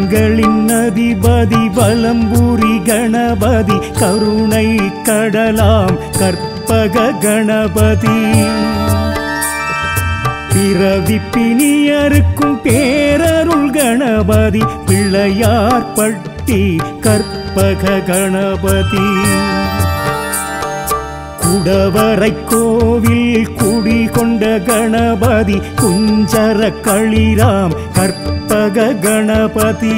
வரங்களின் அதிபதி வலம்புரி கணபதி கருணை கடலாம் கற்பக கணபதி பிறவி பிணியருக்கும் பேரருள் கணபதி பிள்ளையார் பட்டி கற்பக கணபதி குடவரை கோவில் குடிகொண்ட கணபதி குஞ்சர களிராம் கற்பக கணபதி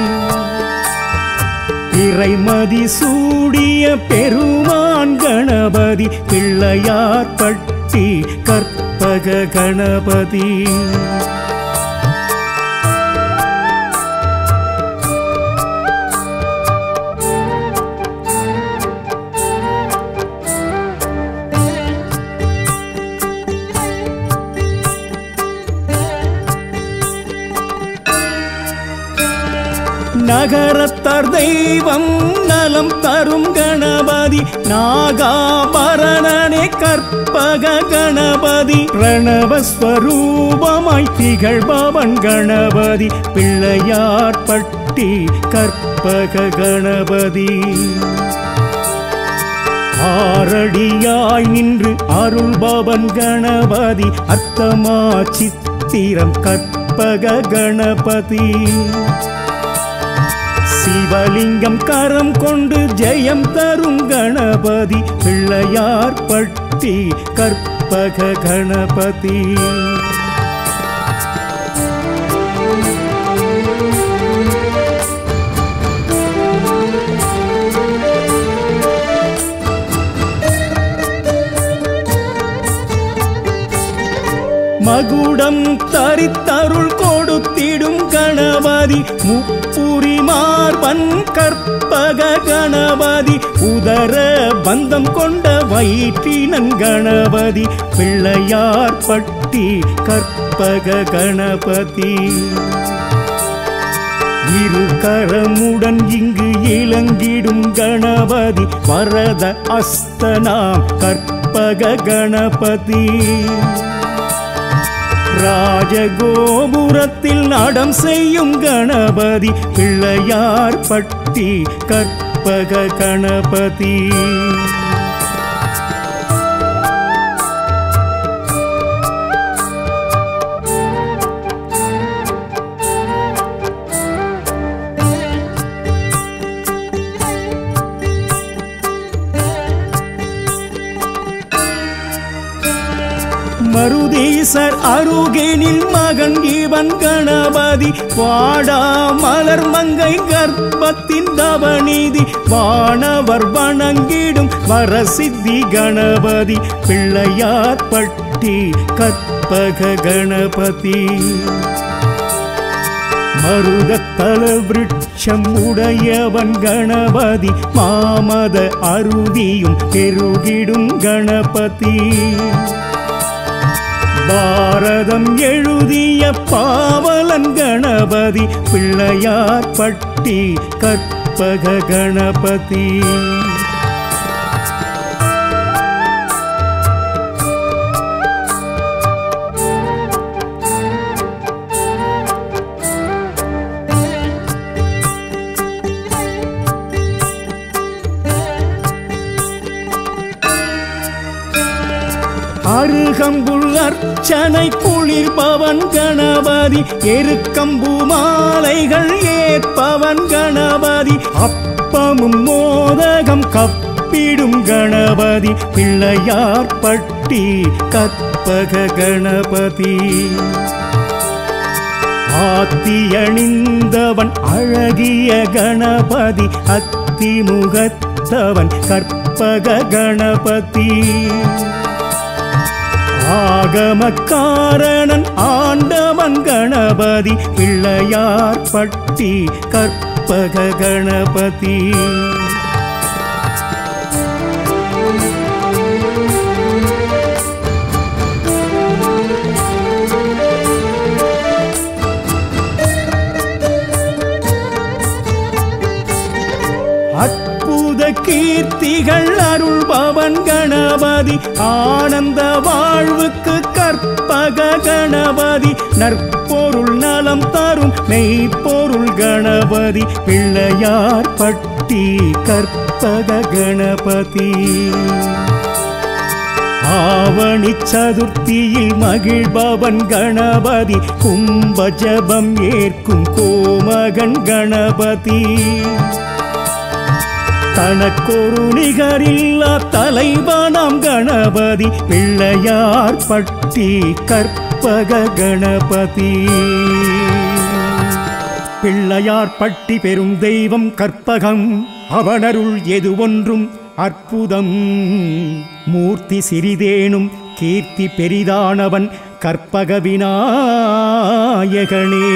இறைமதி சூடிய பெருமான் கணபதி பிள்ளையார் பட்டி கற்பக கணபதி நகரத்தார் தெய்வம் நலம் தரும் கணபதி நாகாபரணனே கற்பக கணபதி பிரணவஸ்வரூபமாய் திகழ்பவன் கணபதி பிள்ளையார் பட்டி கற்பக கணபதி ஆரடியாய் நின்று அருள்பவன் கணபதி அர்த்தமா சித்திரம் கற்பக கணபதி சிவலிங்கம் கரம் கொண்டு ஜெயம் தரும் கணபதி பிள்ளையார் பட்டி கற்பக கணபதி மகுடம் தரித்தருள் கொடுத்திடும் கணபதி முப்புரி மார்பன் கற்பக கணபதி உதர பந்தம் கொண்ட வயிற்றினன் கணபதி பிள்ளையார் பட்டி கற்பக கணபதி இரு கரமுடன் இங்கு இளங்கிடும் கணபதி வரத அஸ்தனாம் கற்பக கணபதி ராஜகோபுரத்தில் நடம் செய்யும் கணபதி பிள்ளையார் பட்டி கற்பக கணபதி மருதீசர் அருகேனில் மகன் இவன் கணபதி வாடா மலர் மங்கை கர்ப்பத்தின் தவநீதி வானவர் வணங்கிடும் வரசித்தி கணபதி பிள்ளையார் பட்டி கற்பக கணபதி மருதத்தல விருட்சம் உடையவன் கணபதி மாமத அருவியும் பெருகிடும் கணபதி பாரதம் எழுதிய பாவலன் கணபதி பிள்ளையார் பட்டி கற்பக கணபதி அருகம்புல் அர்ச்சனை குளிர்பவன் கணபதி எருக்கம்பு மாலைகள் ஏற்பவன் கணபதி அப்பமும் மோதகம் கப்பிடும் கணபதி பிள்ளையார் பட்டி கற்பக கணபதி ஆத்தியணிந்தவன் அழகிய கணபதி அத்திமுகத்தவன் கற்பக கணபதி ஆகமக்காரணன் ஆண்டவன் கணபதி பிள்ளையார் பட்டி கற்பக கணபதி அற்புத கீர்த்திகள் அருள்பவன் பவன் கணபதி ஆனந்த வாழ்வுக்கு கற்பக கணபதி நற்பொருள் நலம் தரும் மெய்ப்பொருள் கணபதி பிள்ளையார் பட்டி கற்பக கணபதி ஆவணி சதுர்த்தியில் மகிழ்பவன் கணபதி கும்ப ஜபம் ஏற்கும் கோமகன் கணபதி தனக்கொரு நிகரில்லா தலைவனாம் கணபதி பிள்ளையார் பட்டி கற்பக கணபதி பிள்ளையார் பட்டி பெரும் தெய்வம் கற்பகம் அவனருள் எது ஒன்றும் அற்புதம் மூர்த்தி சிறிதேனும் கீர்த்தி பெரிதானவன் கற்பக விநாயகனே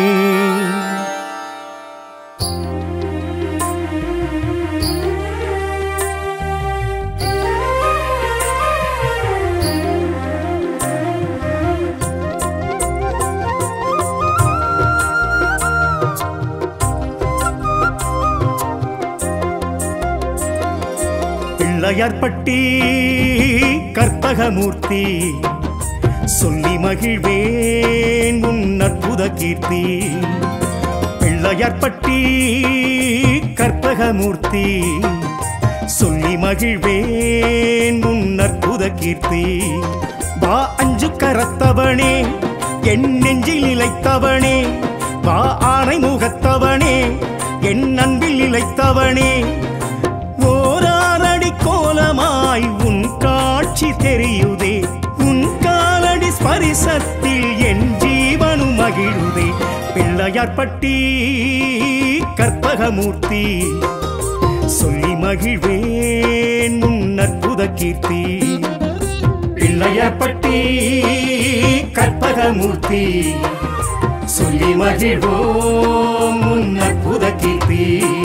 பிள்ளையார்பட்டி கற்பகமூர்த்தி சொல்லி மகிழ்வேன் உன் அற்புத கீர்த்தி பிள்ளையார்பட்டி கற்பகமூர்த்தி சொல்லி மகிழ்வேன் உன் அற்புத கீர்த்தி வா அஞ்சு கரத்தவனே என் நெஞ்சில் நிலைத்தவனே வா ஆனை முகத்தவனே என் அன்பில் நிலைத்தவனே ஓராரடி கோலமாய் உன் காட்சி தெரியுதே உன் காலடி ஸ்பரிசத்தில் என் ஜீவனும் மகிழுதே பிள்ளையார்பட்டி கற்பகமூர்த்தி சொல்லி மகிழ்வேன் உன் அற்புத கீர்த்தி பிள்ளையார்பட்டி கற்பகமூர்த்தி சொல்லி மகிழ்வோம் உன் அற்புத கீர்த்தி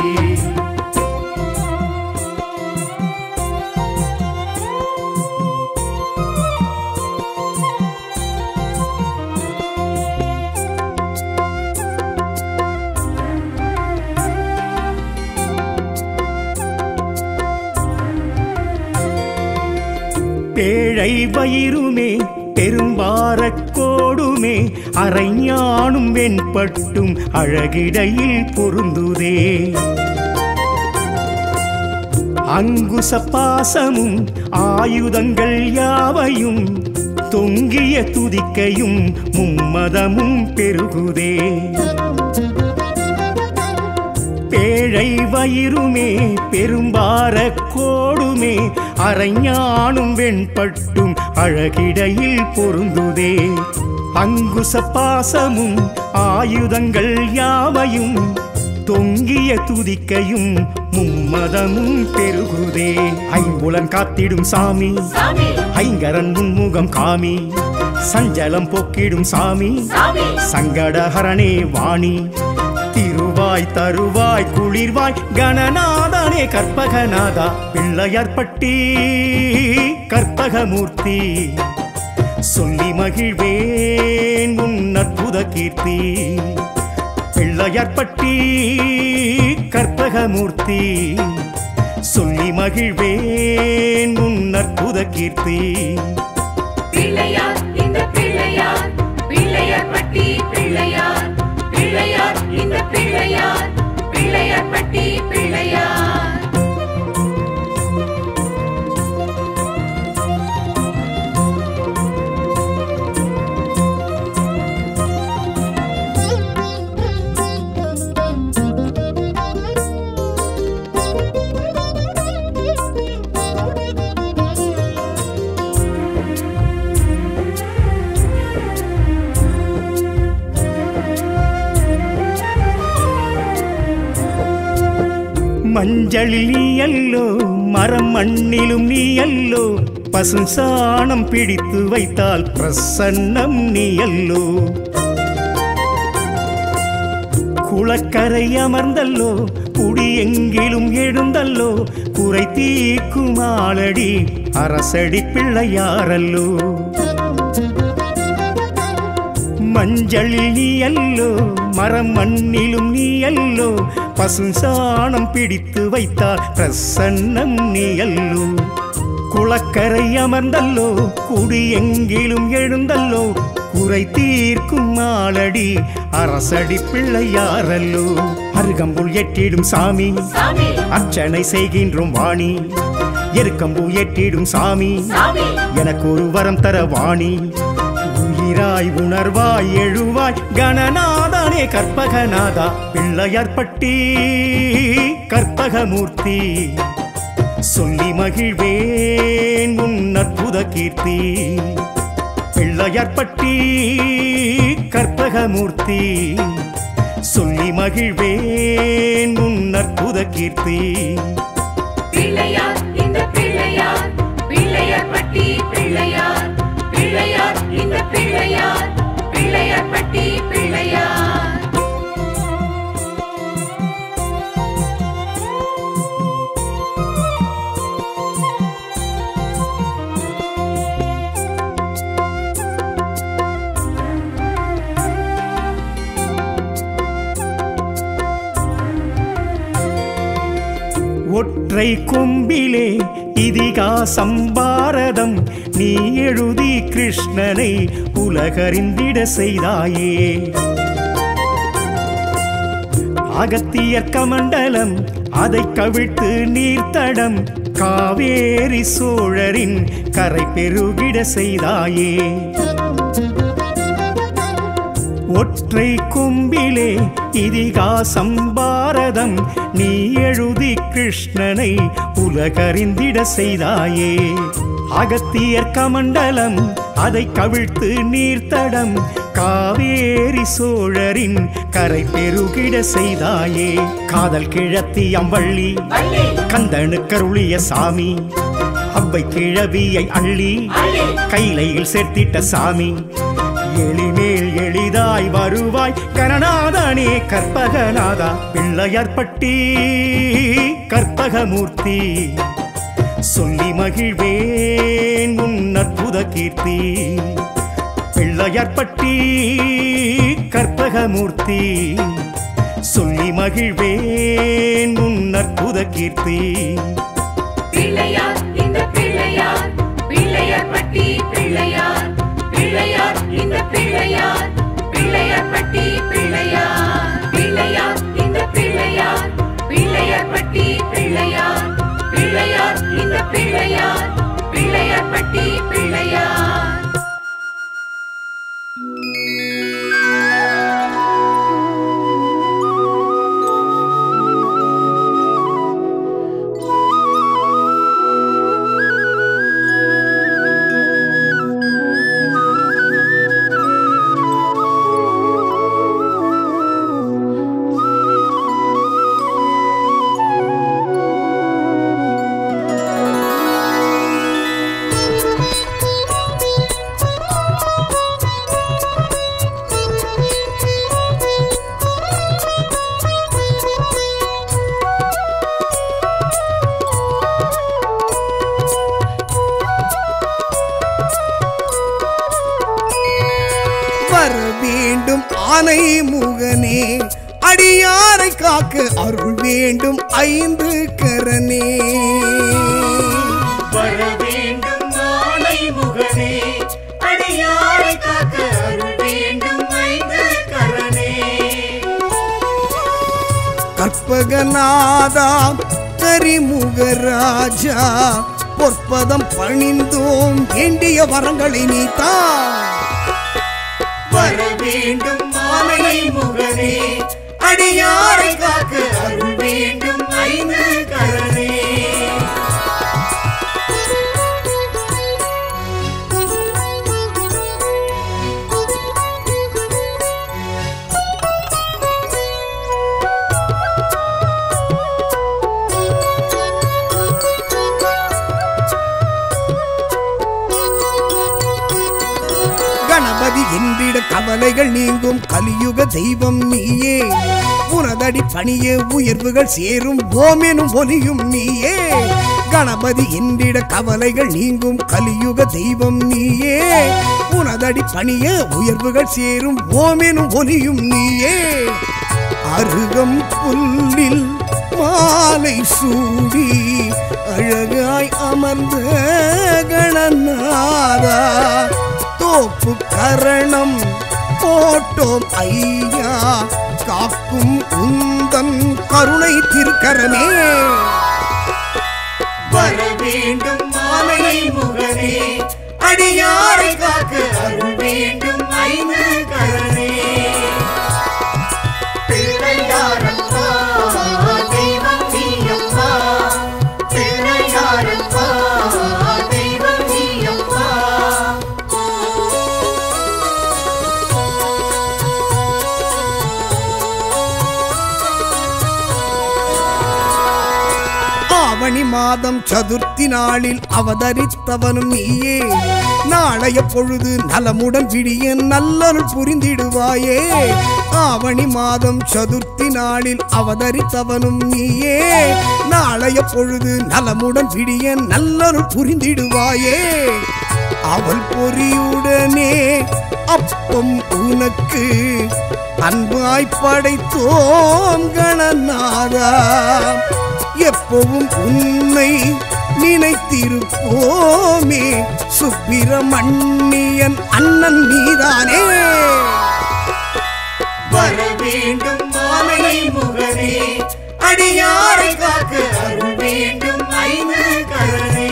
பேழை வயிறுமே பெரும்பாரக் கோடுமே அரைஞானும் வெண்பட்டும் அழகிடையில் பொருந்துதே அங்குச பாசமும் ஆயுதங்கள் யாவையும் தொங்கிய துதிக்கையும் மும்மதமும் பெருகுதே பேழை வயிறுமே பெரும்பார கோடுமே அரைஞானும் வெண்பட்டும் அழகிடையில் பொருந்துதே அங்குச பாசமும் ஆயுதங்கள் யாவையும் தொங்கிய துதிக்கையும் மும்மதமும் பெருகுதே ஐம்புலன் காத்திடும் சாமி சாமி ஐங்கரன் முன்முகம் காமி சஞ்சலம் போக்கிடும் சாமி சாமி சங்கடஹரணே வாணி திருவாய் தருவாய் குளிர்வாய் கணநாதனே கற்பகநாதா பிள்ளையார்பட்டி கற்பகமூர்த்தி சொல்லி மகிழ்வேன் உன் அற்புத கீர்த்தி பிள்ளையார்பட்டி கற்பகமூர்த்தி சொல்லி மகிழ்வேன் உன் அற்புத கீர்த்தி பிள்ளையார் இந்த பிள்ளையார் பிள்ளையார் பட்டி பிள்ளையார் பிள்ளையார் இந்த பிள்ளையார் பிள்ளையார் பட்டி பிள்ளையார் மஞ்சளில் நீ அல்லோ மரம் மண்ணிலும் நீ அல்லோ பசு சாணம் பிடித்து வைத்தால் பிரசன்னம் நீ அல்லோ குளக்கரை அமர்ந்தல்லோ குடி எங்கிலும் எழுந்தல்லோ குறை தீர்க்கும் ஆளடி அரசடி பிள்ளையாரல்லோ மஞ்சளில் நீ அல்லோ மரம் மண்ணிலும் நீ அல்லோ பசு சாணம் பிடித்து வைத்தால் பிரசன்னம் நீ அல்லோ குளக்கரை அமர்ந்தல்லோ குடி எங்கிலும் எழுந்தல்லோ குறை தீர்க்கும் நாளடி அரசடி பிள்ளையாரல்லோ அருகம்புல் எட்டிடும் சாமி சாமி அர்ச்சனை செய்கின்றோம் வாணி எருக்கம்பு எட்டிடும் சாமி சாமி எனக்கு ஒரு வரம் தர வாணி உயிராய் உணர்வாய் எழுவாய் கணநாதனே கற்பகநாதா பிள்ளையார்பட்டி கற்பகமூர்த்தி சொல்லி மகிழ்வேன் உன் அற்புத கீர்த்தி பிள்ளையார்பட்டி கற்பகமூர்த்தி சொல்லி மகிழ்வேன் உன் அற்புத கீர்த்தி பிள்ளையார் இந்த பிள்ளையார் பிள்ளையார் பட்டி பிள்ளையார் பிள்ளையார் இந்த பிள்ளையார் பிள்ளையார் பட்டி பிள்ளையார் ஒற்றை கொம்பிலே இதிகாசம் பாரதம் நீ எழுதி கிருஷ்ணனை உலகறிந்திட செய்தாயே அகத்தியர் கமண்டலம் அதை கவிழ்த்து நீர்த்தடம் காவேரி சோழரின் கரை பெருகிட செய்தாயே ஒற்றை கொம்பிலே இதிகாசம் பாரதம் நீ எழுதி கிருஷ்ணனை உலகறிந்திட செய்தாயே அகத்தியர் கமண்டலம் அதை கவிழ்த்து நீர்த்தடம் காவேரி சோழரின் கரை பெருகிட செய்தாயே காதல் கிழத்தி அம்பள்ளி வள்ளி கந்தனுக்கருளிய சாமி அவ்வை கிழவியை அள்ளி அள்ளி கைலையில் சேர்த்திட்ட சாமி எளிமேல் எளிதாய் வருவாய் கரணாதனே கற்பகநாதா பிள்ளையார்பட்டி கற்பகமூர்த்தி சொல்லி மகிழ்வேன் உன் அற்புத கீர்த்தி பிள்ளையார்பட்டி கற்பகமூர்த்தி சொல்லி மகிழ்வேன் உன் அற்புத கீர்த்தி பிள்ளையார் இந்த பிள்ளையார் பிள்ளையார் பட்டி பிள்ளையார் பிள்ளையார் இந்த பிள்ளையார் பிள்ளையார் பட்டி பிள்ளையார் பிள்ளையார் இந்த பிள்ளையார் பிள்ளையார் பட்டி பிள்ளையார் பிள்ளையார் இந்த பிள்ளையார் பிள்ளையார் பட்டி பிள்ளையார் வர வேண்டும் ஆனை முகனே அடியாரை காக்க அருள் வேண்டும் ஐந்து கரனே வர வேண்டும் நாளை முகனே அடியாரை காக்க அருள் வேண்டும் ஐந்து கரணே கற்பகநாதா கரிமுகராஜா பொற்பதம் பணிந்தோம் வேண்டிய வரங்களை நீத்தா வர வேண்டும் மாலை முகனே அடியாரை காக்க அருள் வேண்டும் ஐந்து கரணே கணபதி என்றிட கவலைகள் நீங்கும் கலியுக தெய்வம் நீயே உனதடி பணியே உயர்வுகள் சேரும் ஓமெனும் ஒலியும் நீயே கணபதி என்றிட கவலைகள் நீங்கும் கலியுக தெய்வம் நீயே உனதடி பணிய உயர்வுகள் சேரும் ஓமெனும் ஒலியும் நீயே அருகம் புல்லில் மாலை சூடி அழகாய் அமர்ந்த கணநாதா தோப்பு கரணம் போட்டோம் ஐயா காக்கும் உந்தன் கருணை திருக்கரமே வர வேண்டும் மாலை முகனே அடியாரை காக்க அருள் வேண்டும் ஐந்து கரணே பிள்ளையாரப்பா தெய்வம் நீயப்பா பிள்ளையாரப்பா தெய்வம் நீயப்பா ஆவணி மாதம் சதுர்த்தி நாளில் அவதரித்தவனும் நீயே நாளைய பொழுது நலமுடன் விடிய நல்லருள் புரிந்திடுவாயே ஆவணி மாதம் சதுர்த்தி நாளில் அவதரித்தவனும் நீயே நாளைய பொழுது நலமுடன் விடிய நல்லருள் புரிந்திடுவாயே அவள் பொறியுடனே அப்பம் உனக்கு அன்பாய் படைத்தோம் கணநாதா எப்பவும் உன்னை நினைத்திருப்போமே சுப்பிரமணியன் அண்ணன் நீதானே வர வேண்டும் மாலை முகனே அடியாரை காக்க அருள் வேண்டும் ஐந்து கரணே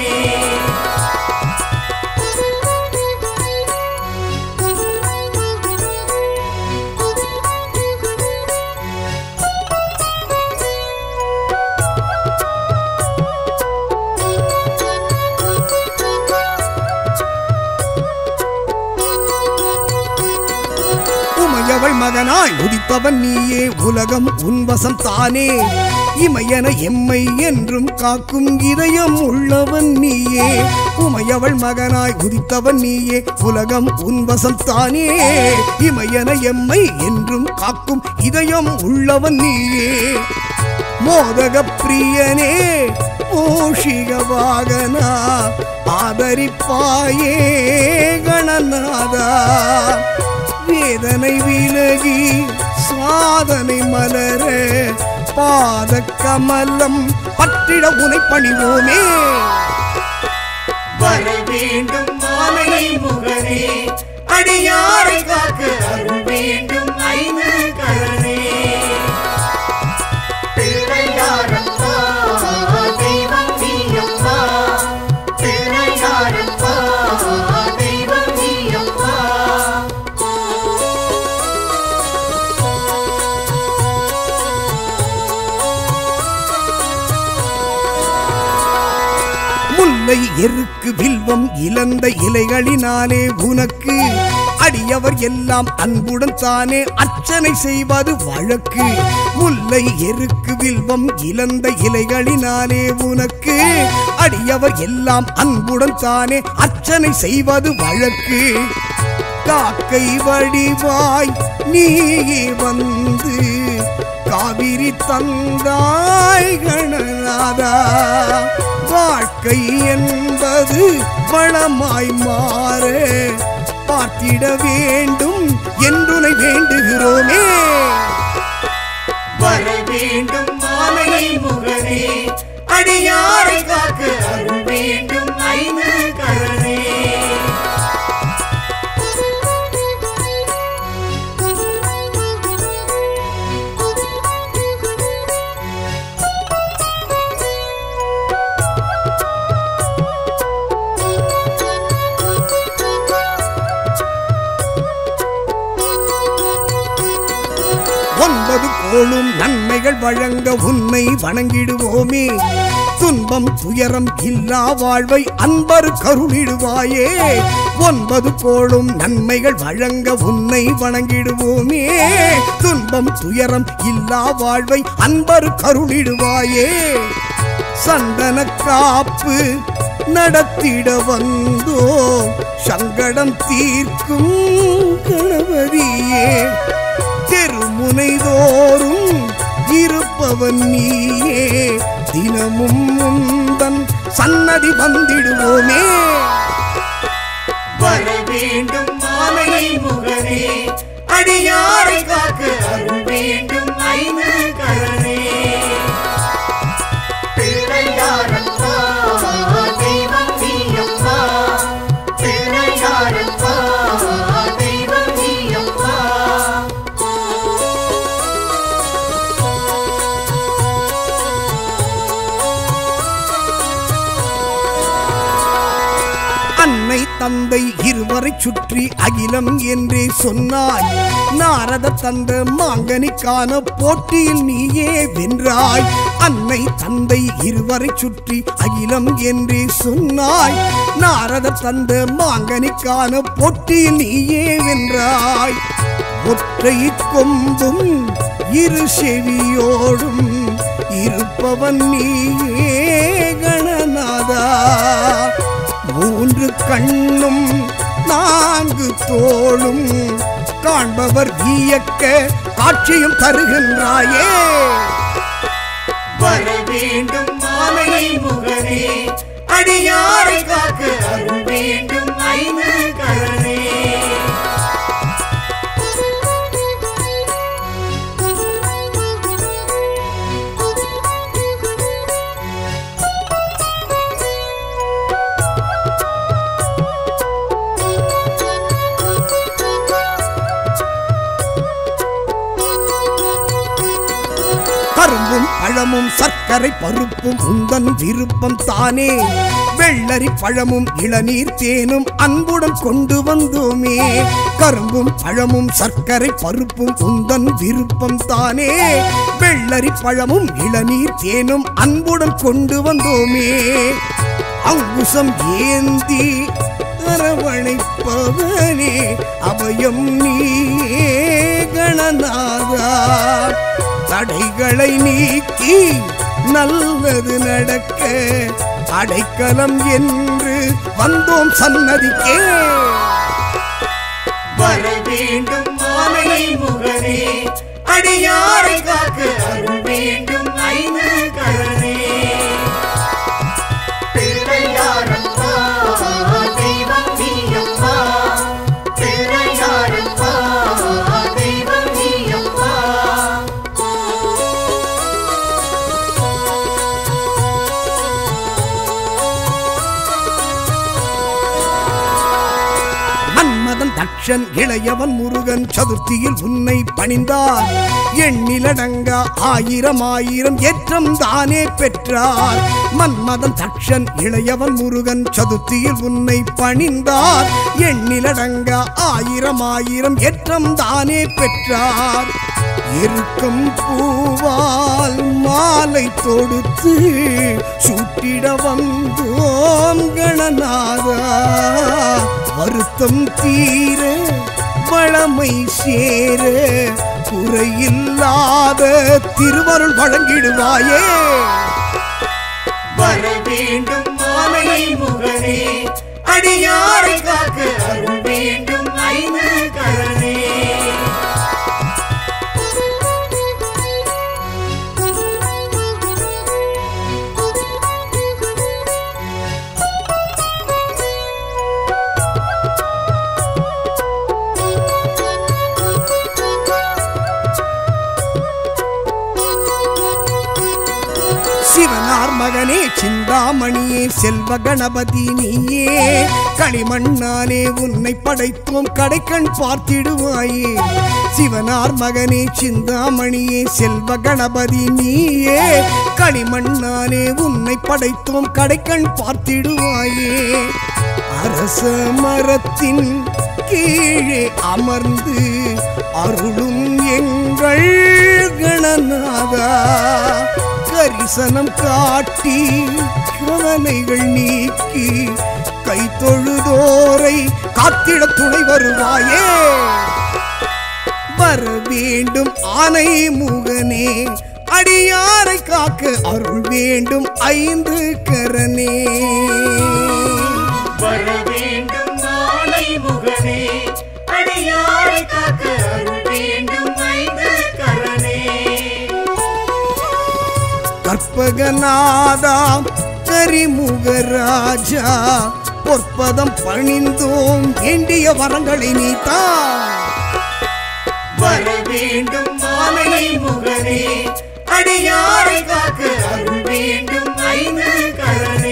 உமையவள் மகனாய் உதித்தவன் நீயே உலகம் உன்வசம் தானே இமையன எம்மை என்றும் காக்கும் இதயம் உள்ளவன் நீயே உமையவள் மகனாய் உதித்தவன் நீயே உலகம் உன்வசம் தானே இமையன எம்மை என்றும் காக்கும் இதயம் உள்ளவன் நீயே மோதக பிரியனே மூஷிக வாகனா ஆதரிப்பாயே கணநாதா வேதனை விலகி சாதனை மலர பாத கமலம் பற்றிட உனை பணிவோமே வர வேண்டும் மாலை முகனே அடியாரை காக்க அருள் வேண்டும் ஐந்து கரணே பிள்ளையாரப்பா தெய்வம் நீயப்பா பிள்ளையாரப்பா தெய்வம் நீயப்பா முல்லை எருக்கு வில்வம் இழந்த இலைகளினாலே உனக்கு அடியவர் எல்லாம் அன்புடன் தானே அர்ச்சனை செய்வது வழக்கு முல்லை எருக்கு வில்வம் இழந்த இலைகளினாலே உனக்கு அடியவர் எல்லாம் அன்புடன் தானே அர்ச்சனை செய்வது வழக்கு காக்கை வடிவாய் நீயே வந்து காவிரி தந்தாய் கணநாதா வாழ்க்கை என்பது வளமாய் மாற பார்த்திட வேண்டும் என்றுனை வேண்டுகிறோமே வர வேண்டும் மாலை முகனே அடியாரை காக்க அருள் வேண்டும் ஐந்து கரணே ஒன்பது கோளும் நன்மைகள் வழங்க உன்னை வணங்கிடுவோமே துன்பம் துயரம் இல்லா வாழ்வை அன்பர் கருளிடுவாயே ஒன்பது கோளும் நன்மைகள் வழங்க உன்னை வணங்கிடுவோமே துன்பம் துயரம் இல்லா வாழ்வை அன்பர் கருளிடுவாயே சந்தன காப்பு நடத்திட வந்தோ சங்கடம் தீர்க்கும் கணபதியே தெருமுனைதோறும் இருப்பவன் நீயே தினமும் முந்தன் சன்னதி வந்திடுவோமே வர வேண்டும் மாலை முகனே அடியாரை காக்க அருள் வேண்டும் ஐந்து கரணே பிள்ளையாரப்பா தந்தை இருவரை சுற்றி அகிலம் என்றே சொன்னாய் நாரத தந்த மாங்கனிக்கான போட்டியில் நீயே வென்றாய் அன்னை தந்தை இருவரை சுற்றி அகிலம் என்றே சொன்னாய் நாரத தந்த மாங்கனிக்கான போட்டியில் நீயே வென்றாய் ஒற்றை கொம்பும் இரு செவியோடும் இருப்பவன் நீயே கணநாதா மூன்று கண்ணும் நான்கு தோளும் காண்பவர் வியக்க காட்சியும் தருகின்றாயே வர வேண்டும் மாமனை முகனே அடியாரை காக்க அருள் வேண்டும் ஐந்து கரணே கரும்பும் பழமும் சர்க்கரை பருப்பும் உந்தன் விருப்பம் தானே வெள்ளரி பழமும் இளநீர் தேனும் அன்புடன் கொண்டு வந்தோமே கரும்பும் பழமும் சர்க்கரை பருப்பும் உந்தன் விருப்பம் தானே வெள்ளரி பழமும் இளநீர் தேனும் அன்புடன் கொண்டு வந்தோமே அங்குசம் ஏந்தி அரவணைப்பவனே அபயம் நீயே கணநாதா தடைகளை நீக்கி நல்லது நடக்க அடைக்கலம் என்று வந்தோம் சன்னதிக்கே வர வேண்டும் மாமனை முகனே அடியாரை காக்க அருள் வேண்டும் ஐந்து கரணே பிள்ளையாரப்பா தெய்வம் நீயப்பா பிள்ளையாரப்பா தெய்வம் நீயப்பா மன்மதன் தக்ஷன் இளையவன் முருகன் சதுர்த்தியில் உன்னை பணிந்தார் எண்ணிலடங்க ஆயிரம் ஆயிரம் ஏற்றம் தானே பெற்றார் மன்மதன் தக்ஷன் இளையவன் முருகன் சதுர்த்தியில் உன்னை பணிந்தார் எண்ணிலடங்க ஆயிரம் ஆயிரம் ஏற்றம் தானே பெற்றார் இருக்கும் பூவால் மாலை தொடுத்து சூட்டிட வந்தோம் கணநாதா வருத்தம் தீர வளமை சேர குறையில்லாத திருவருள் வழங்கிடுவாயே வர வேண்டும் மாமனை முகனே அடியாரை காக்க அருள் வேண்டும் ஐந்து கரணே சிவனார் மகனே சிந்தாமணியே செல்வ கணபதி நீயே களிமண்ணாலே உன்னை படைத்தோம் கடைக்கண் பார்த்திடுவாயே சிவனார் மகனே சிந்தாமணியே செல்வ கணபதி நீயே களிமண்ணாலே உன்னை படைத்தோம் கடைக்கண் பார்த்திடுவாயே அரச மரத்தின் கீழே அமர்ந்து அருளும் எங்கள் கணநாதா கரிசனம் காட்டி கவலைகள் நீக்கி கை தொழுதோரை காத்திட துணை வருவாயே வர வேண்டும் ஆனை முகனே அடியாரை காக்க அருள் வேண்டும் ஐந்து கரனே வர வேண்டும் மாலை முகனே அடியாரை காக்க அருள் வேண்டும் ஐந்து கரணே கற்பகநாதா கரிமுகராஜா பொற்பதம் பணிந்தோம் வேண்டிய வரங்களை நீத்தா வர வேண்டும் மாமனை முகனே அடியாரை காக்க அருள் வேண்டும் ஐந்து கரணே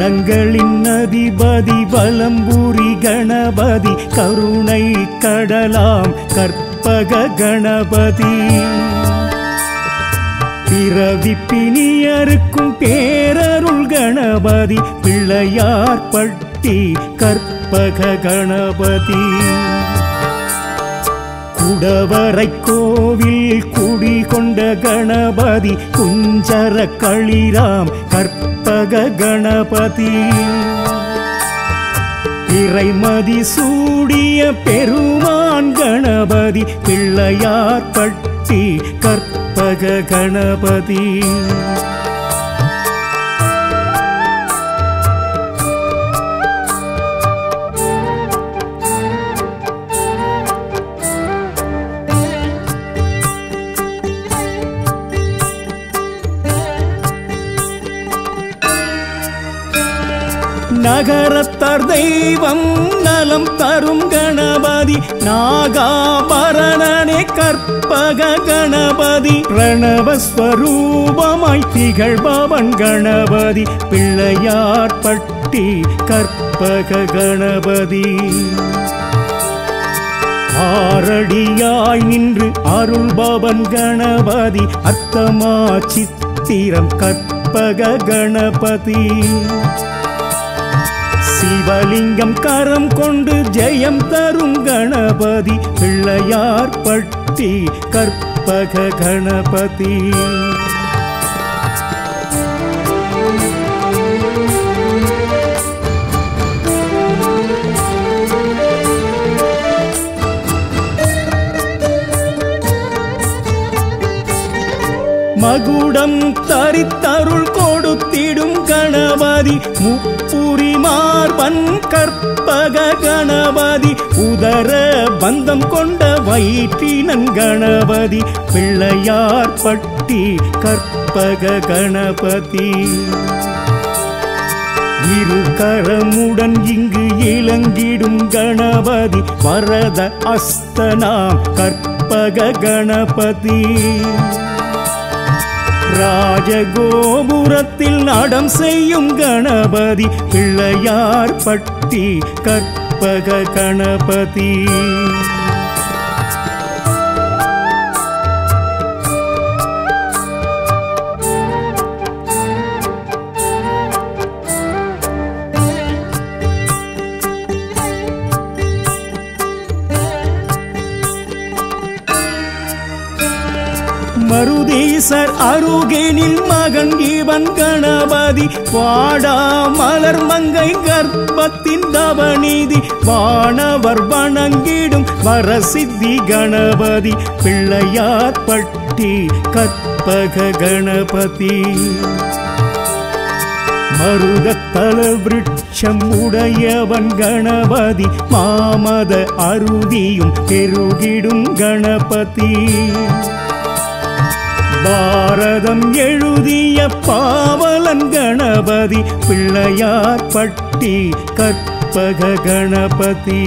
கணங்களின் அதிபதி வலம்பூரி கணபதி கருணை கடலாம் கற்பக கணபதி பிறவி பிணியருக்கும் பேரருள் கணபதி பிள்ளையார் பட்டி கற்பக கணபதி குடவரை கோவில் குடி கொண்ட கணபதி குஞ்சர களிராம் கற்பக கணபதி இறைமதி சூடிய பெருமான் கணபதி பிள்ளையார் பட்டி கற்பக கணபதி நகரத்தார் தெய்வம் நலம் தரும் கணபதி நாகாபரணனே கற்பக கணபதி பிரணவஸ்வரூபமாய் திகழ்பவன் கணபதி பிள்ளையார் பட்டி கற்பக கணபதி ஆரடியாய் நின்று அருள்பவன் கணபதி அர்த்தமா சித்திரம் கற்பக கணபதி சிவலிங்கம் கரம் கொண்டு ஜெயம் தரும் கணபதி பிள்ளையார் பட்டி கற்பக கணபதி மகுடம் தரித்தருள் கொடுத்திடும் கணபதி முப்புரி மார்பன் கற்பக கணபதி உதர பந்தம் கொண்ட வயிற்றினன் கணபதி பிள்ளையார் பட்டி கற்பக கணபதி இரு கரமுடன் இங்கு இளங்கிடும் கணபதி வரத அஸ்தனாம் கற்பக கணபதி ராஜகோபுரத்தில் நடம் செய்யும் கணபதி பிள்ளையார் பட்டி கற்பக கணபதி மருதீசர் அருகேனில் மகன் இவன் கணபதி வாடா மலர் மங்கை கர்ப்பத்தின் தவநீதி வானவர் வணங்கிடும் வரசித்தி கணபதி பிள்ளையார் பட்டி கற்பக கணபதி மருதத்தல விருட்சம் உடையவன் கணபதி மாமத அருதியும் பெருகிடும் கணபதி பாரதம் எழுதிய பாவலன் கணபதி பிள்ளையார் பட்டி கற்பக கணபதி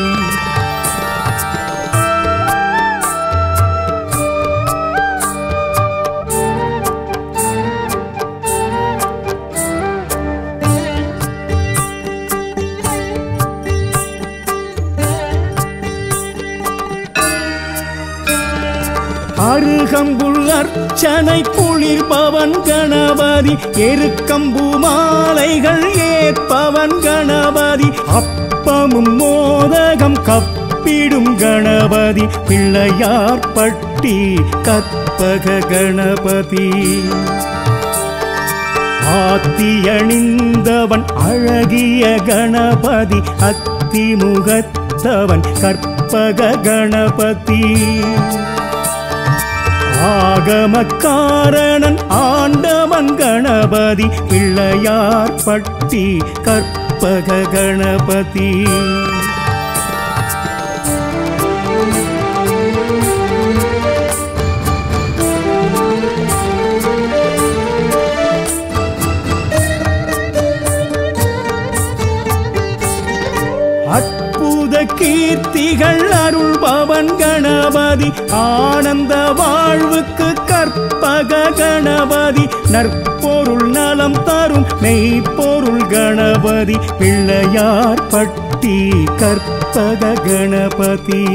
அருகம்புல் அர்ச்சனை குளிர்பவன் கணபதி எருக்கம்பு மாலைகள் ஏற்பவன் கணபதி அப்பமும் மோதகம் கப்பிடும் கணபதி பிள்ளையார் பட்டி கற்பக கணபதி ஆத்தியணிந்தவன் அழகிய கணபதி அத்திமுகத்தவன் கற்பக கணபதி ஆகமக்காரணன் ஆண்டவன் கணபதி பிள்ளையார் பட்டி கற்பக கணபதி அற்புத கீர்த்திகள் அருள்பவன் கணபதி ஆனந்த வாழ்வுக்கு கற்பக கணபதி நற்பொருள் நல நலம் தரும் மெய்ப்பொருள் கணபதி பிள்ளையார் பட்டி கற்பக கணபதி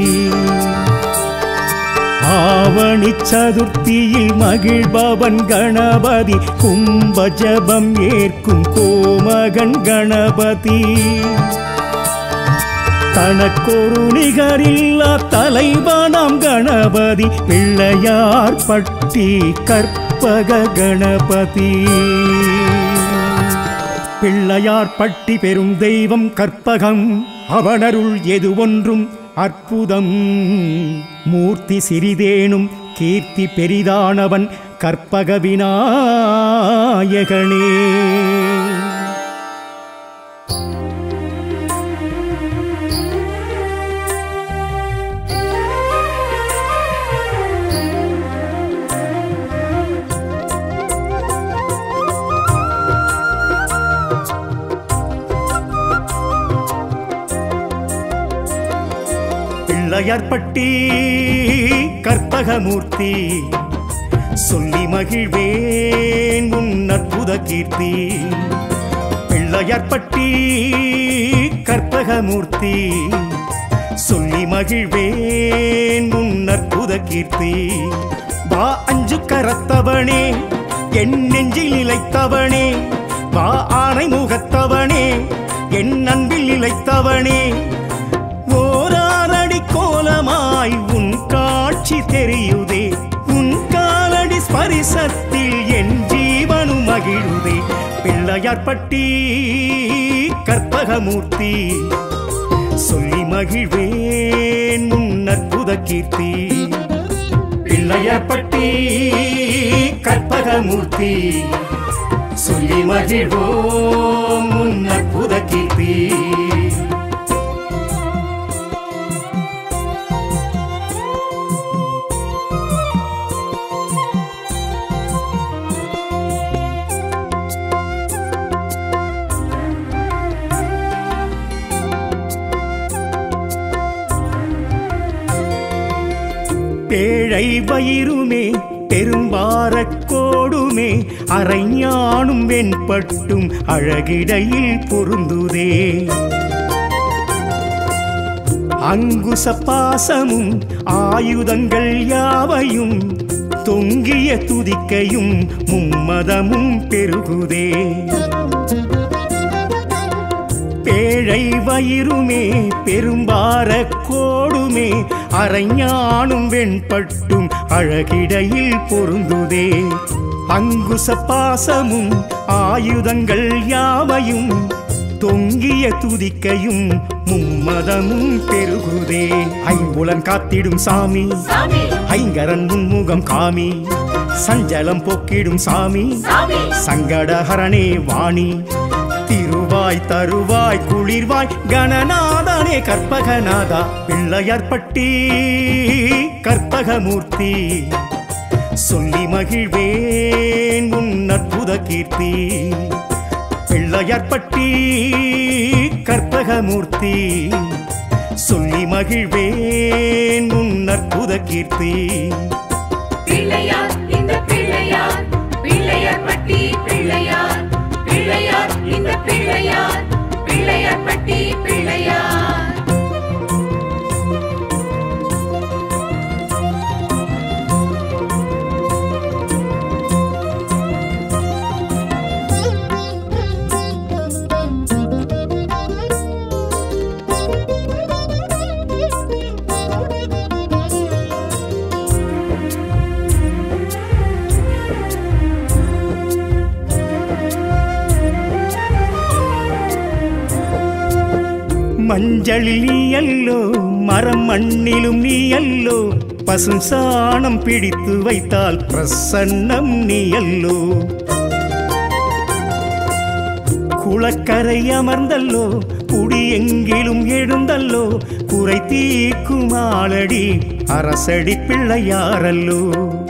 ஆவணி சதுர்த்தியில் மகிழ்பவன் கணபதி கும்ப ஜபம் ஏற்கும் கோமகன் கணபதி தனக்கொரு நிகரில்லா தலைவனாம் கணபதி பிள்ளையார் பட்டி கற்பக கணபதி பிள்ளையார் பட்டி பெரும் தெய்வம் கற்பகம் அவனருள் எது ஒன்றும் அற்புதம் மூர்த்தி சிறிதேனும் கீர்த்தி பெரிதானவன் கற்பக விநாயகனே பிள்ளையார்பட்டி கற்பகமூர்த்தி சொல்லி மகிழ்வேன் உன் அற்புத கீர்த்தி பிள்ளையார்பட்டி கற்பகமூர்த்தி சொல்லி மகிழ்வேன் உன் அற்புத கீர்த்தி வா அஞ்சு கரத்தவனே என் நெஞ்சில் நிலைத்தவனே வா ஆனை முகத்தவனே என் அன்பில் நிலைத்தவனே ஓராரடி கோலமாய் உன் காட்சி தெரியுதே உன் காலடி ஸ்பரிசத்தில் என் ஜீவனும் மகிழுதே பிள்ளையார்பட்டி கற்பகமூர்த்தி சொல்லி மகிழ்வேன் உன் அற்புத கீர்த்தி பிள்ளையார்பட்டி கற்பகமூர்த்தி சொல்லி மகிழ்வோம் உன் அற்புத கீர்த்தி பேழை வயிறுமே பெரும்பாரக் கோடுமே அரைஞானும் வெண்பட்டும் அழகிடையில் பொருந்துதே அங்குச பாசமும் ஆயுதங்கள் யாவையும் தொங்கிய துதிக்கையும் மும்மதமும் பெருகுதே பேழை வயிறுமே பெரும்பார கோடுமே அரைஞானும் வெண்பட்டும் அழகிடையில் பொருந்துதே அங்குச பாசமும் ஆயுதங்கள் யாவையும் தொங்கிய துதிக்கையும் மும்மதமும் பெருகுதே ஐம்புலன் காத்திடும் சாமி சாமி ஐங்கரன் முன்முகம் காமி சஞ்சலம் போக்கிடும் சாமி சாமி சங்கடஹரணே வாணி திருவாய் தருவாய் குளிர்வாய் கணநாதனே கற்பகநாதா பிள்ளையார்பட்டி கற்பகமூர்த்தி சொல்லி மகிழ்வேன் உன் அற்புத கீர்த்தி பிள்ளையார்பட்டி கற்பகமூர்த்தி சொல்லி மகிழ்வேன் உன் அற்புத கீர்த்தி பிள்ளையார் இந்த பிள்ளையார் பிள்ளையார் பட்டி பிள்ளையார் பிள்ளையார் இந்த பிள்ளையார் பிள்ளையார் பட்டி பிள்ளையார் மஞ்சளில் நீ அல்லோ மரம் மண்ணிலும் நீ அல்லோ பசும் சாணம் பிடித்து வைத்தால் பிரசன்னம் நீ அல்லோ குளக்கரை அமர்ந்தல்லோ குடி எங்கிலும் எழுந்தல்லோ குறை தீர்க்கும் ஆளடி அரசடி பிள்ளையாரல்லோ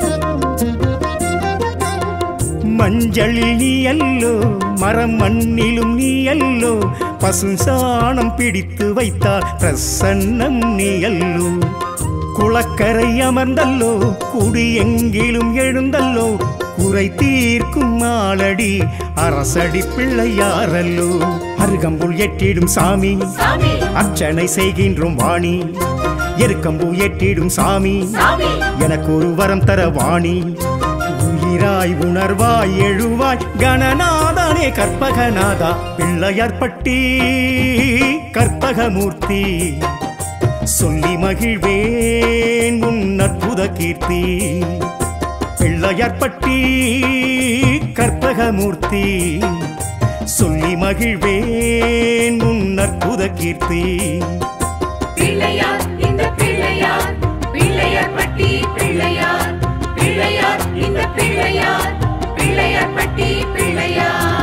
மஞ்சளில் நீ அல்லோ மரம் மண்ணிலும் நீ அல்லோ பசும் சாணம் பிடித்து வைத்தால் பிரசன்னம் நீ அல்லோ குளக்கரை அமர்ந்தல்லோ குடி எங்கிலும் எழுந்தல்லோ குறை தீர்க்கும் நாளடி அரசடி பிள்ளையாரல்லோ அருகம்புல் எட்டிடும் சாமி சாமி அர்ச்சனை செய்கின்றோம் வாணி எருக்கம்பூ எட்டிடும் சாமி சாமி எனக்கு ஒரு வரம் தர வாணி உயிராய் உணர்வாய் எழுவாய் கணநாதனே கற்பகநாதா பிள்ளையார்பட்டி கற்பகமூர்த்தி சொல்லி மகிழ்வேன் உன் அற்புத கீர்த்தி பிள்ளையார்பட்டி கற்பகமூர்த்தி சொல்லி மகிழ்வேன் உன் அற்புத கீர்த்தி பிள்ளையார் இந்த பிள்ளையார் பிள்ளையார் பட்டி பிள்ளையார் பிள்ளையார் இந்த பிள்ளையார் பிள்ளையார் பட்டி பிள்ளையார்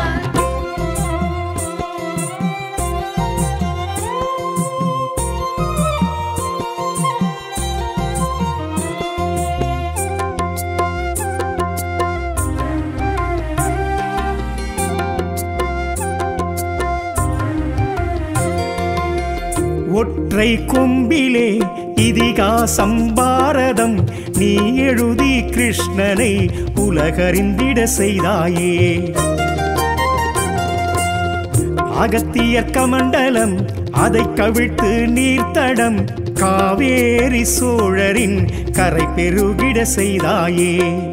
ஒற்றை கொம்பிலே இதிகாசம் பாரதம் நீ எழுதி கிருஷ்ணனை உலகறிந்திட செய்தாயே அகத்தியர் கமண்டலம் அதை கவிழ்த்து நீர்த்தடம் காவேரி சோழரின் கரை பெருகிட செய்தாயே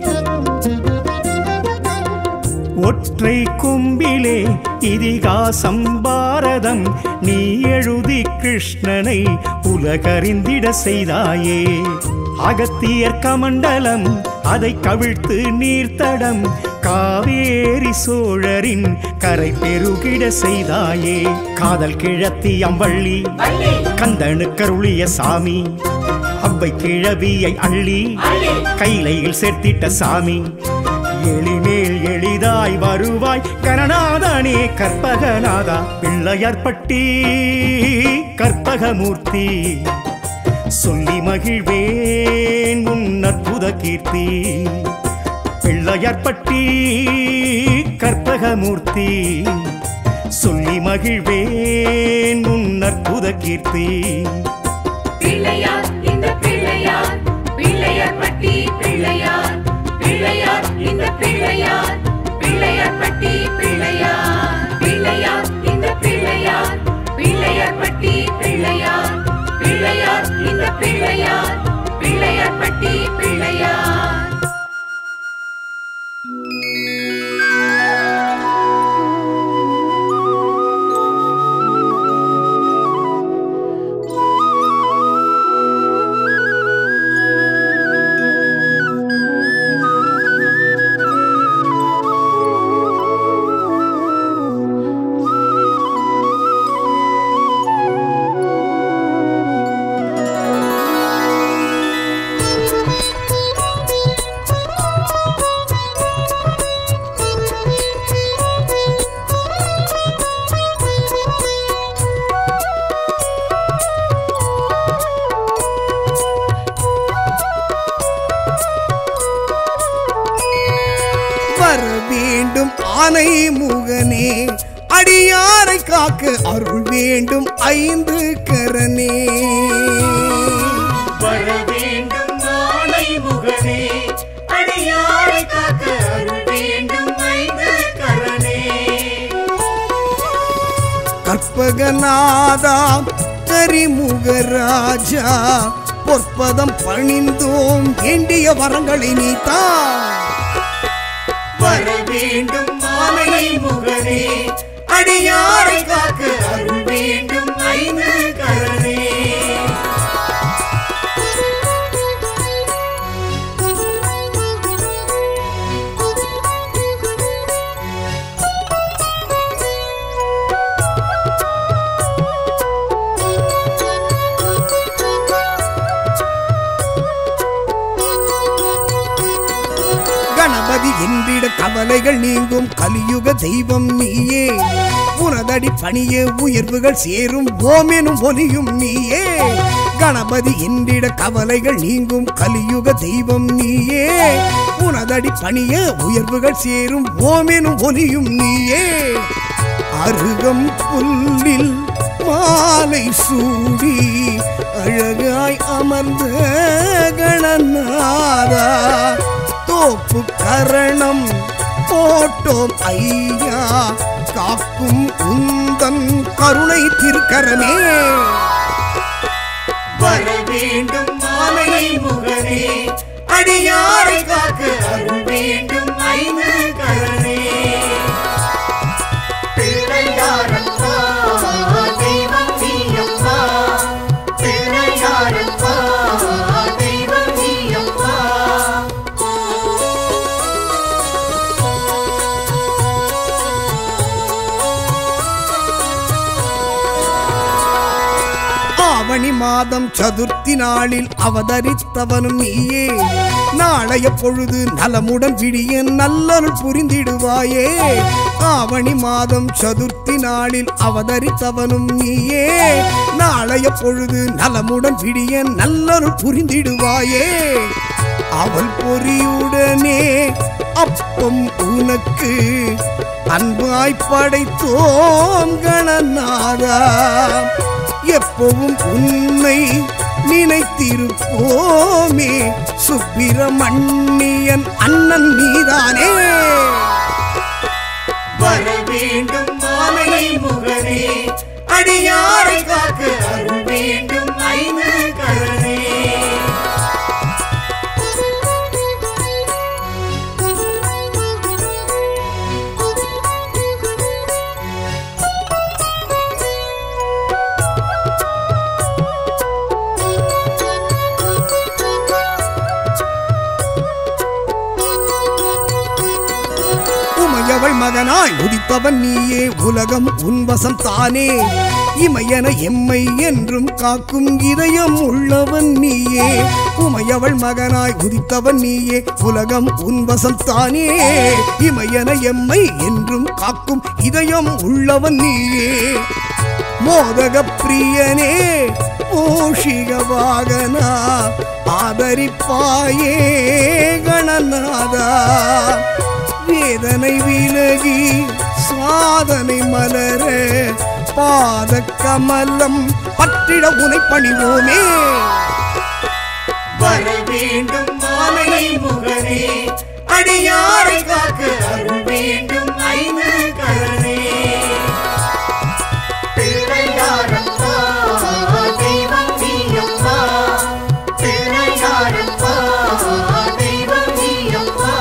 ஒற்றை கொம்பிலே இதிகாசம் பாரதம் நீ எழுதி கிருஷ்ணனை உலகறிந்திட செய்தாயே அகத்தியர் கமண்டலம் அதை கவிழ்த்து நீர்த்தடம் காவேரி சோழரின் கரை பெருகிட செய்தாயே காதல் கிழத்தி அம்பள்ளி வள்ளி கந்தனுக்கருளிய சாமி அவ்வை கிழவியை அள்ளி அள்ளி கைலையில் சேர்த்திட்ட சாமி எளிமேல் எளிதாய் வருவாய் கரணாதனே கற்பகநாதா பிள்ளையார்பட்டி கற்பகமூர்த்தி சொல்லி மகிழ்வேன் உன் அற்புத கீர்த்தி பிள்ளையார்பட்டி கற்பகமூர்த்தி சொல்லி மகிழ்வேன் உன் அற்புத கீர்த்தி பிள்ளையார் இந்த பிள்ளையார் பிள்ளையார் பட்டி பிள்ளையார் பிள்ளையார் இந்த பிள்ளையார் பிள்ளையார் பட்டி பிள்ளையார் பிள்ளையார் இந்த பிள்ளையார் பிள்ளையார் பட்டி பிள்ளையார் பிள்ளையார் இந்த பிள்ளையார் பிள்ளையார் பட்டி பிள்ளையார் வர வேண்டும் ஆனை முகனே அடியாரை காக்க அருள் வேண்டும் ஐந்து கரனே வர வேண்டும் ஆனை முகனே அடியாரை காக்க அருள் வேண்டும் ஐந்து கரனே கற்பகநாதா கரிமுகராஜா பொற்பதம் பணிந்தோம் வேண்டிய வரங்களை நீத்தா வர வேண்டும் ஆனை முகனே அடியாரை காக்க அருள் வேண்டும் ஐந்து கரனே கணபதி என்றிட கவலைகள் நீங்கும் கலியுக தெய்வம் நீயே உனதடி பணிய உயர்வுகள் சேரும் ஓமெனும் ஒலியும் நீயே கணபதி என்றிட கவலைகள் நீங்கும் கலியுக தெய்வம் நீயே உனதடி பணிய உயர்வுகள் சேரும் ஓமெனும் ஒலியும் நீயே அருகம் புல்லில் மாலை சூடி அழகாய் அமர்ந்த கணநாதா தோப்பு கரணம் போட்டோம் ஐயா காக்கும் உந்தன் கருணை திருக்கரமே வர வேண்டும் மாலை முகனே அடியாரை காக்க அருள் வேண்டும் ஐந்து கரணே பிள்ளையாரப்பா தெய்வம் நீயப்பா பிள்ளையாரப்பா தெய்வம் நீயப்பா ஆவணி மாதம் சதுர்த்தி நாளில் அவதரித்தவனும் நீயே நாளைய பொழுது நலமுடன் விடிய நல்லருள் புரிந்திடுவாயே ஆவணி மாதம் சதுர்த்தி நாளில் அவதரித்தவனும் நீயே நாளைய பொழுது நலமுடன் விடிய நல்லருள் புரிந்திடுவாயே அவள் பொறியுடனே அப்பம் உனக்கு அன்பாய் படைத்தோம் கணநாதா எப்பவும் உன்னை நினைத்திருப்போமே சுப்பிரமணியன் அண்ணன் நீதானே வர வேண்டும் மாலை முகனே அடியாரை காக்க அருள் வேண்டும் ஐந்து கரணே உமையவள் மகனாய் உதித்தவன் நீயே உலகம் உன்வசம் தானே இமையன எம்மை என்றும் காக்கும் இதயம் உள்ளவன் நீயே உமையவள் மகனாய் உதித்தவன் நீயே உலகம் உன்வசம் தானே இமையன எம்மை என்றும் காக்கும் இதயம் உள்ளவன் நீயே மோதக பிரியனே மூஷிக வாகனா ஆதரிப்பாயே கணநாதா வேதனை விலகி சாதனை மலர பாத கமலம் பற்றிட உனை பணிவோமே வர வேண்டும் மாலை முகனே அடியாரை காக்க அருள் வேண்டும் ஐந்து கரணே பிள்ளையாரப்பா தெய்வம் நீயப்பா பிள்ளையாரப்பா தெய்வம் நீயப்பா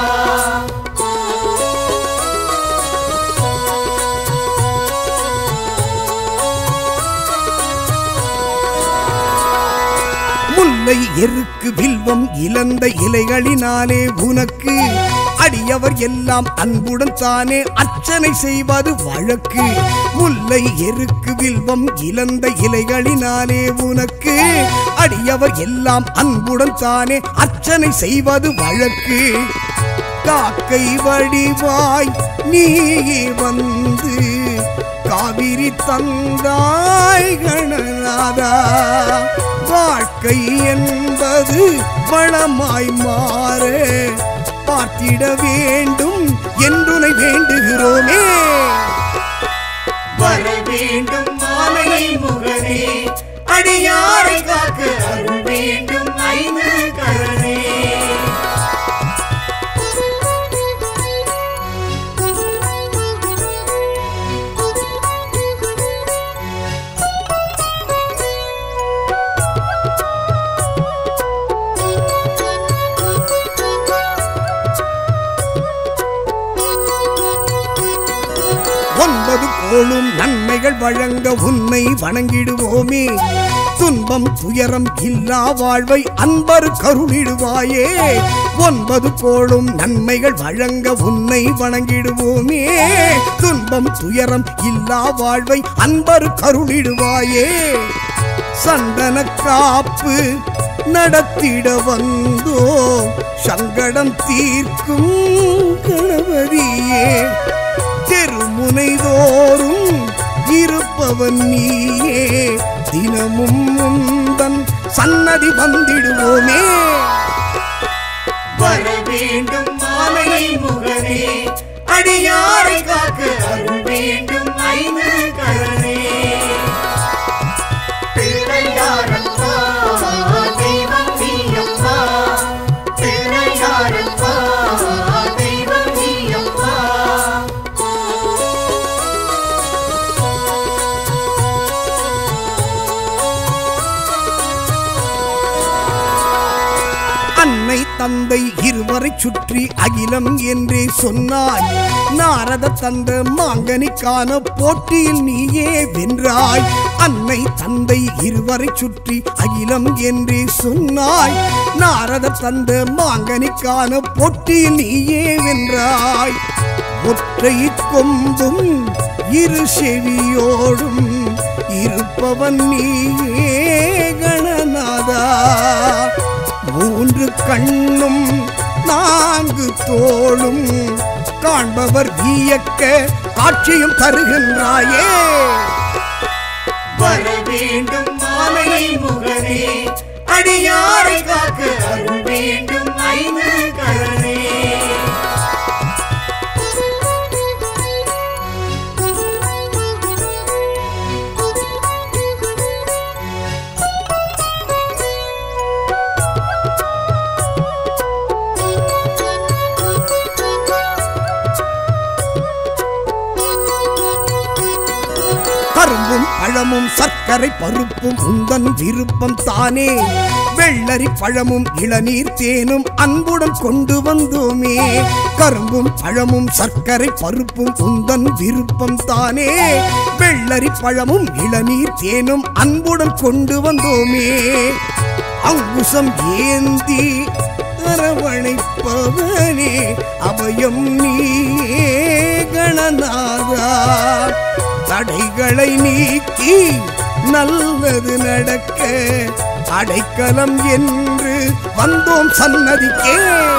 முல்லை எருக்கு வில்வம் இழந்த இலைகளினாலே உனக்கு அடியவர் எல்லாம் அன்புடன் தானே அர்ச்சனை செய்வது வழக்கு முல்லை எருக்கு வில்வம் இழந்த இலைகளினாலே உனக்கு அடியவர் எல்லாம் அன்புடன் தானே அர்ச்சனை செய்வது வழக்கு காக்கை வடிவாய் நீயே வந்து காவிரி தந்தாய் கணநாதா வாழ்க்கை என்பது வளமாய் மாற பார்த்திட வேண்டும் என்றுனை வேண்டுகிறோமே வர வேண்டும் மாலை முகனே அடியாரை காக்க அருள் வேண்டும் ஐந்து கரணே ஒன்பது கோளும் நன்மைகள் வழங்க உன்னை வணங்கிடுவோமே துன்பம் துயரம் இல்லா வாழ்வை அன்பர் கருளிடுவாயே ஒன்பது கோளும் நன்மைகள் வழங்க உன்னை வணங்கிடுவோமே துன்பம் துயரம் இல்லா வாழ்வை அன்பர் கருளிடுவாயே சந்தன காப்பு நடத்திட வந்தோ சங்கடம் தீர்க்கும் கணபதியே தெருமுனை தோறும் இருப்பவன் நீயே தினமும் முந்தன் சன்னதி வந்திடுவோமே வர வேண்டும் மாலை முகனே அடியாரை காக்க அருள் வேண்டும் ஐந்து கரணே பிள்ளையாரப்பா தந்தை இருவரை சுற்றி அகிலம் என்றே சொன்னாய் நாரத தந்த மாங்கனிக்கான போட்டியில் நீயே வென்றாய் அன்னை தந்தை இருவரை சுற்றி அகிலம் என்றே சொன்னாய் நாரத தந்த மாங்கனிக்கான போட்டியில் நீயே வென்றாய் ஒற்றை கொம்பும் இரு செவியோடும் இருப்பவன் நீயே கணநாதா மூன்று கண்ணும் நான்கு தோளும் காண்பவர் வியக்க காட்சியும் தருகின்றாயே வர வேண்டும் மாலை முகனே அடியாரை காக்க அருள் வேண்டும் ஐந்து கரணே கரும்பும் பழமும் சர்க்கரை பருப்பும் உந்தன் விருப்பம் தானே வெள்ளரி பழமும் இளநீர் தேனும் அன்புடன் கொண்டு வந்தோமே கரும்பும் பழமும் சர்க்கரை பருப்பும் உந்தன் விருப்பம் தானே வெள்ளரி பழமும் இளநீர் தேனும் அன்புடன் கொண்டு வந்தோமே அங்குசம் ஏந்தி அரவணைப்பவனே அபயம் நீயே கணநாதா தடைகளை நீக்கி நல்லது நடக்க அடைக்கலம் என்று வந்தோம் சன்னதிக்கே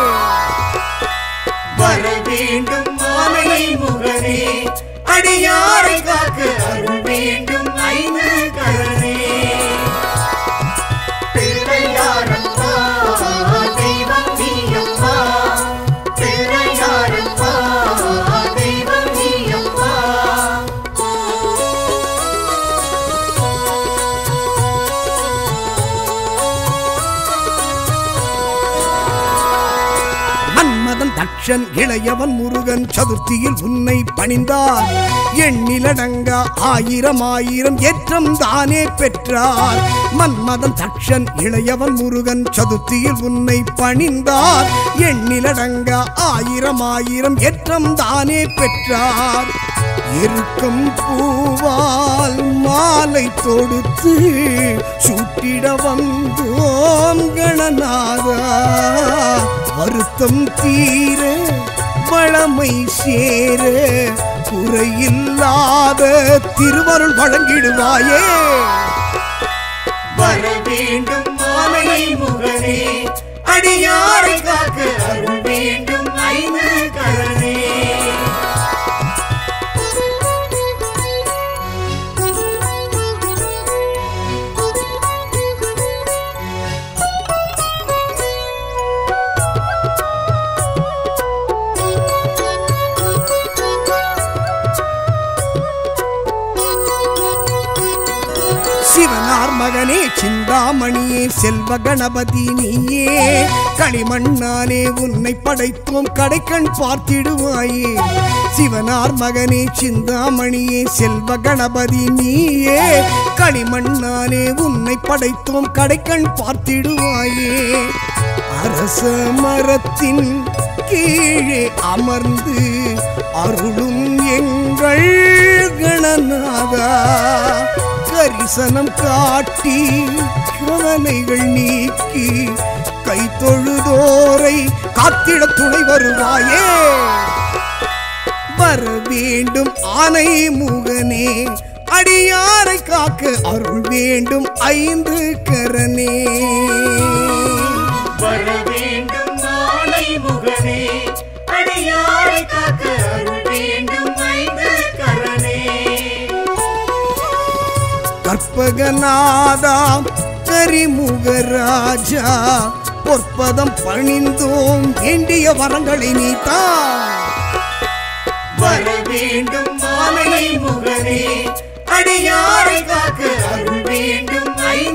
வர வேண்டும் மாலை முகனே அடியாரை காக்க அருள் வேண்டும் ஐந்து கரணே பிள்ளையாரப்பா தெய்வம் நீயப்பா பிள்ளையாரப்பா தெய்வம் நீயப்பா மன்மதன் தக்ஷன் இளையவன் முருகன் சதுர்த்தியில் உன்னை பணிந்தார் எண்ணிலடங்கா ஆயிரம் ஆயிரம் ஏற்றம் தானே பெற்றார் மன்மதன் தக்ஷன் இளையவன் முருகன் சதுர்த்தியில் உன்னை பணிந்தார் எண்ணிலடங்கா ஆயிரம் ஆயிரம் ஏற்றம் தானே பெற்றார் இருக்கும் பூவால் மாலை தொடுத்து சூட்டிட வந்தோம் கணநாதா வருத்தம் தீர வளமை சேர குறையில்லாத திருவருள் வழங்கிடுவாயே வர வேண்டும் மாலை முகனே அடியாரை காக்க அருள் வேண்டும் ஐந்து கரணே சிவனார் மகனே சிந்தாமணியே செல்வ கணபதி நீயே களிமண்ணாலே உன்னை படைத்தோம் கடைக்கண் பார்த்திடுவாயே சிவனார் மகனே சிந்தாமணியே செல்வ கணபதி நீயே களிமண்ணாலே உன்னை படைத்தோம் கடைக்கண் பார்த்திடுவாயே அரச மரத்தின் கீழே அமர்ந்து அருளும் எங்கள் கணநாதா கரிசனம் காட்டி கவலைகள் நீக்கி கை தொழுதோரை காத்திட துணை வருவாயே வர வேண்டும் ஆனை முகனே அடியாரை காக்க அருள் வேண்டும் ஐந்து கரனே வர வேண்டும் மாலை முகனே அடியாரை காக்க அருள் வேண்டும் ஐந்து கரணே கற்பகநாதா கரிமுகராஜா பொற்பதம் பணிந்தோம் வேண்டிய வரங்களை நீத்தா வர வேண்டும் மாலை முகனே அடியாரை காக்க அருள் வேண்டும் ஐந்து